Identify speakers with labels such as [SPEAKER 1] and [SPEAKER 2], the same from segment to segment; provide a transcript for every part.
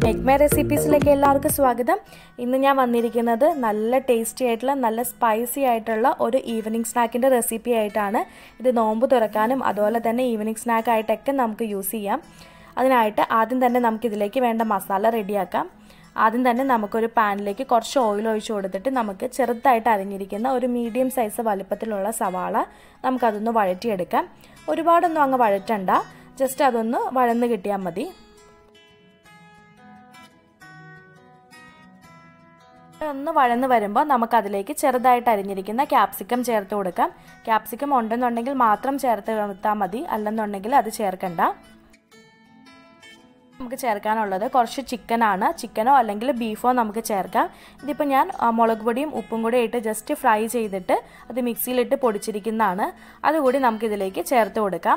[SPEAKER 1] എഗ്മ റെസിപ്പീസിലേക്ക് എല്ലാവർക്കും സ്വാഗതം ഇന്ന് ഞാൻ വന്നിരിക്കുന്നത് നല്ല ടേസ്റ്റി ആയിട്ടുള്ള നല്ല സ്പൈസി ആയിട്ടുള്ള ഒരു ഈവനിങ് സ്നാക്കിൻ്റെ റെസിപ്പി ആയിട്ടാണ് ഇത് നോമ്പ് തുറക്കാനും അതുപോലെ തന്നെ ഈവനിങ് സ്നാക്ക് ആയിട്ടൊക്കെ നമുക്ക് യൂസ് ചെയ്യാം അതിനായിട്ട് ആദ്യം തന്നെ നമുക്ക് ഇതിലേക്ക് വേണ്ട മസാല റെഡിയാക്കാം ആദ്യം തന്നെ നമുക്കൊരു പാനിലേക്ക് കുറച്ച് ഓയിൽ ഒഴിച്ച് കൊടുത്തിട്ട് നമുക്ക് ചെറുതായിട്ട് അരിഞ്ഞിരിക്കുന്ന ഒരു മീഡിയം സൈസ് വലുപ്പത്തിലുള്ള സവാള നമുക്കതൊന്ന് വഴറ്റിയെടുക്കാം ഒരുപാടൊന്നും അങ്ങ് വഴറ്റണ്ട ജസ്റ്റ് അതൊന്ന് വഴന്ന് കിട്ടിയാൽ മതി ഒന്ന് വഴന്ന് വരുമ്പോൾ നമുക്കതിലേക്ക് ചെറുതായിട്ട് അരിഞ്ഞിരിക്കുന്ന ക്യാപ്സിക്കം ചേർത്ത് കൊടുക്കാം ക്യാപ്സിക്കം ഉണ്ടെന്നുണ്ടെങ്കിൽ മാത്രം ചേർത്ത് കൊടുത്താൽ മതി അല്ലെന്നുണ്ടെങ്കിൽ അത് ചേർക്കണ്ട നമുക്ക് ചേർക്കാനുള്ളത് കുറച്ച് ചിക്കനാണ് ചിക്കനോ അല്ലെങ്കിൽ ബീഫോ നമുക്ക് ചേർക്കാം ഇതിപ്പോൾ ഞാൻ മുളക് പൊടിയും ഉപ്പും കൂടി ഇട്ട് ജസ്റ്റ് ഫ്രൈ ചെയ്തിട്ട് അത് മിക്സിയിലിട്ട് പൊടിച്ചിരിക്കുന്നതാണ് അതുകൂടി നമുക്കിതിലേക്ക് ചേർത്ത് കൊടുക്കാം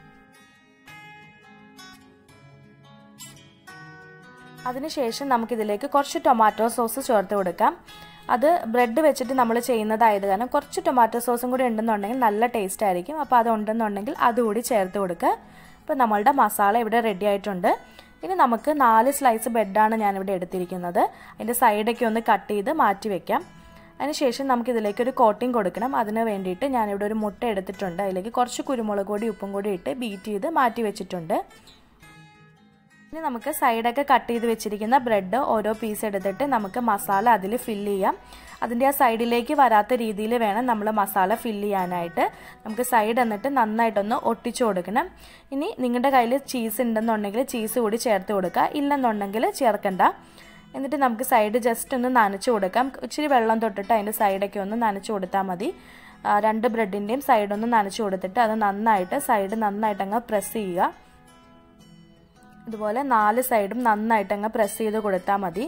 [SPEAKER 1] അതിനുശേഷം നമുക്കിതിലേക്ക് കുറച്ച് ടൊമാറ്റോ സോസ് ചേർത്ത് കൊടുക്കാം അത് ബ്രെഡ് വെച്ചിട്ട് നമ്മൾ ചെയ്യുന്നതായത് കാരണം കുറച്ച് ടൊമാറ്റോ സോസും കൂടി ഉണ്ടെന്നുണ്ടെങ്കിൽ നല്ല ടേസ്റ്റ് ആയിരിക്കും അപ്പോൾ അത് ഉണ്ടെന്നുണ്ടെങ്കിൽ അതുകൂടി ചേർത്ത് കൊടുക്കുക ഇപ്പോൾ നമ്മളുടെ മസാല ഇവിടെ റെഡി ആയിട്ടുണ്ട് ഇനി നമുക്ക് നാല് സ്ലൈസ് ബ്രെഡാണ് ഞാനിവിടെ എടുത്തിരിക്കുന്നത് അതിൻ്റെ സൈഡൊക്കെ ഒന്ന് കട്ട് ചെയ്ത് മാറ്റി വെക്കാം അതിനുശേഷം നമുക്ക് ഇതിലേക്ക് ഒരു കോട്ടിംഗ് കൊടുക്കണം അതിന് വേണ്ടിയിട്ട് ഞാനിവിടെ ഒരു മുട്ട എടുത്തിട്ടുണ്ട് അതിലേക്ക് കുറച്ച് കുരുമുളക് പൊടി ഉപ്പും കൂടി ഇട്ട് ബീറ്റ് ചെയ്ത് മാറ്റി വെച്ചിട്ടുണ്ട് ഇനി നമുക്ക് സൈഡൊക്കെ കട്ട് ചെയ്ത് വെച്ചിരിക്കുന്ന ബ്രെഡ് ഓരോ പീസ് എടുത്തിട്ട് നമുക്ക് മസാല അതിൽ ഫില്ല് ചെയ്യാം അതിൻ്റെ ആ സൈഡിലേക്ക് വരാത്ത രീതിയിൽ വേണം നമ്മൾ മസാല ഫില്ല് ചെയ്യാനായിട്ട് നമുക്ക് സൈഡ് എന്നിട്ട് നന്നായിട്ടൊന്ന് ഒട്ടിച്ചു കൊടുക്കണം ഇനി നിങ്ങളുടെ കയ്യിൽ ചീസ് ഉണ്ടെന്നുണ്ടെങ്കിൽ ചീസ് കൂടി ചേർത്ത് കൊടുക്കുക ഇല്ലെന്നുണ്ടെങ്കിൽ ചേർക്കണ്ട എന്നിട്ട് നമുക്ക് സൈഡ് ജസ്റ്റ് ഒന്ന് നനച്ചു കൊടുക്കാം ഇച്ചിരി വെള്ളം തൊട്ടിട്ട് അതിൻ്റെ സൈഡൊക്കെ ഒന്ന് നനച്ചു കൊടുത്താൽ മതി രണ്ട് ബ്രെഡിൻ്റെയും സൈഡൊന്ന് നനച്ചു കൊടുത്തിട്ട് അത് നന്നായിട്ട് സൈഡ് നന്നായിട്ട് അങ്ങ് പ്രസ് ചെയ്യുക ഇതുപോലെ നാല് സൈഡും നന്നായിട്ട് അങ്ങ് പ്രസ് ചെയ്ത് കൊടുത്താൽ മതി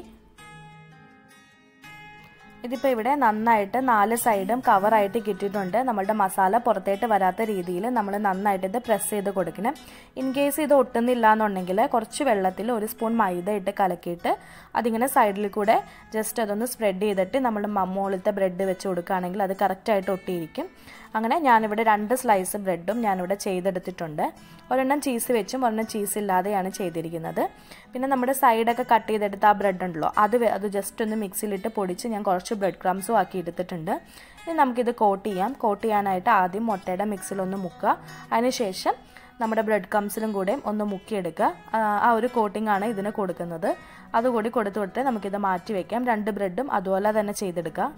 [SPEAKER 1] ഇതിപ്പോൾ ഇവിടെ നന്നായിട്ട് നാല് സൈഡും കവറായിട്ട് കിട്ടിയിട്ടുണ്ട് നമ്മളുടെ മസാല പുറത്തേട്ട് വരാത്ത രീതിയിൽ നമ്മൾ നന്നായിട്ട് ഇത് പ്രസ് ചെയ്ത് കൊടുക്കണം ഇൻ കേസ് ഇത് ഒട്ടുന്നില്ല എന്നുണ്ടെങ്കിൽ കുറച്ച് വെള്ളത്തിൽ ഒരു സ്പൂൺ മൈദ ഇട്ട് കലക്കിയിട്ട് അതിങ്ങനെ സൈഡിൽ കൂടെ ജസ്റ്റ് അതൊന്ന് സ്പ്രെഡ് ചെയ്തിട്ട് നമ്മൾ മുകളിലത്തെ ബ്രെഡ് വെച്ച് കൊടുക്കുകയാണെങ്കിൽ അത് കറക്റ്റായിട്ട് ഒട്ടിയിരിക്കും അങ്ങനെ ഞാനിവിടെ രണ്ട് സ്ലൈസ് ബ്രെഡും ഞാനിവിടെ ചെയ്തെടുത്തിട്ടുണ്ട് ഒരെണ്ണം ചീസ് വെച്ചും ഒരെണ്ണം ചീസ് ഇല്ലാതെയാണ് ചെയ്തിരിക്കുന്നത് പിന്നെ നമ്മുടെ സൈഡൊക്കെ കട്ട് ചെയ്തെടുത്ത ആ ബ്രെഡ് ഉണ്ടല്ലോ അത് അത് ജസ്റ്റ് ഒന്ന് മിക്സിയിലിട്ട് പൊടിച്ച് ഞാൻ കുറച്ച് ബ്രെഡ് ക്രംസും ആക്കി എടുത്തിട്ടുണ്ട് ഇനി നമുക്കിത് കോട്ട് ചെയ്യാം കോട്ട് ചെയ്യാനായിട്ട് ആദ്യം മുട്ടയുടെ മിക്സിലൊന്ന് മുക്കുക അതിനുശേഷം നമ്മുടെ ബ്രെഡ് ക്രംസിലും കൂടെ ഒന്ന് മുക്കിയെടുക്കുക ആ ഒരു കോട്ടിംഗ് ആണ് ഇതിന് കൊടുക്കുന്നത് അതുകൂടി കൊടുത്തു കൊടുത്ത് നമുക്കിത് മാറ്റി വയ്ക്കാം രണ്ട് ബ്രെഡും അതുപോലെ തന്നെ ചെയ്തെടുക്കുക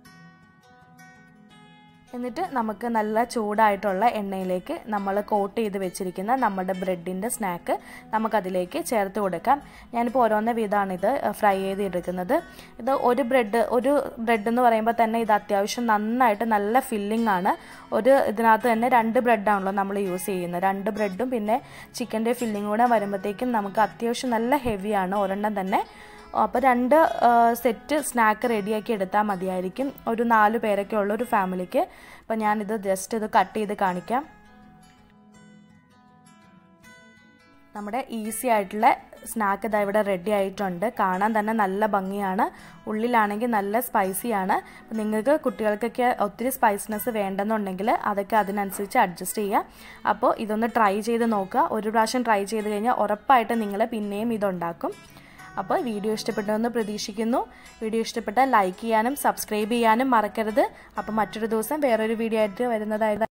[SPEAKER 1] എന്നിട്ട് നമുക്ക് നല്ല ചൂടായിട്ടുള്ള എണ്ണയിലേക്ക് നമ്മൾ കോട്ട് ചെയ്ത് വെച്ചിരിക്കുന്ന നമ്മുടെ ബ്രെഡിൻ്റെ സ്നാക്ക് നമുക്കതിലേക്ക് ചേർത്ത് കൊടുക്കാം ഞാനിപ്പോൾ ഓരോന്ന വിധമാണ് ഇത് ഫ്രൈ ചെയ്ത് എടുക്കുന്നത് ഇത് ഒരു ബ്രെഡ് ഒരു ബ്രെഡ് എന്ന് പറയുമ്പോൾ തന്നെ ഇത് അത്യാവശ്യം നന്നായിട്ട് നല്ല ഫില്ലിംഗ് ആണ് ഒരു ഇതിനകത്ത് തന്നെ രണ്ട് ബ്രെഡാണല്ലോ നമ്മൾ യൂസ് ചെയ്യുന്നത് രണ്ട് ബ്രെഡും പിന്നെ ചിക്കൻ്റെ ഫില്ലിംഗ് കൂടെ വരുമ്പോഴത്തേക്കും നമുക്ക് അത്യാവശ്യം നല്ല ഹെവിയാണ് ഒരെണ്ണം തന്നെ അപ്പോൾ രണ്ട് സെറ്റ് സ്നാക്ക് റെഡിയാക്കി എടുത്താൽ മതിയായിരിക്കും ഒരു നാല് പേരൊക്കെ ഉള്ള ഒരു ഫാമിലിക്ക് അപ്പോൾ ഞാനിത് ജസ്റ്റ് ഇത് കട്ട് ചെയ്ത് കാണിക്കാം നമ്മുടെ ഈസി ആയിട്ടുള്ള സ്നാക്ക് ഇതാ ഇവിടെ റെഡി ആയിട്ടുണ്ട് കാണാൻ തന്നെ നല്ല ഭംഗിയാണ് ഉള്ളിലാണെങ്കിൽ നല്ല സ്പൈസിയാണ് നിങ്ങൾക്ക് കുട്ടികൾക്കൊക്കെ ഒത്തിരി സ്പൈസിനെസ് വേണ്ടെന്നുണ്ടെങ്കിൽ അതൊക്കെ അതിനനുസരിച്ച് അഡ്ജസ്റ്റ് ചെയ്യുക അപ്പോൾ ഇതൊന്ന് ട്രൈ ചെയ്ത് നോക്കുക ഒരു പ്രാവശ്യം ട്രൈ ചെയ്ത് കഴിഞ്ഞാൽ ഉറപ്പായിട്ട് നിങ്ങൾ പിന്നെയും ഇതുണ്ടാക്കും അപ്പോൾ വീഡിയോ ഇഷ്ടപ്പെട്ടെന്ന് പ്രതീക്ഷിക്കുന്നു വീഡിയോ ഇഷ്ടപ്പെട്ടാൽ ലൈക്ക് ചെയ്യാനും സബ്സ്ക്രൈബ് ചെയ്യാനും മറക്കരുത് അപ്പോൾ മറ്റൊരു ദിവസം വേറൊരു വീഡിയോ ആയിട്ട് വരുന്നതായത്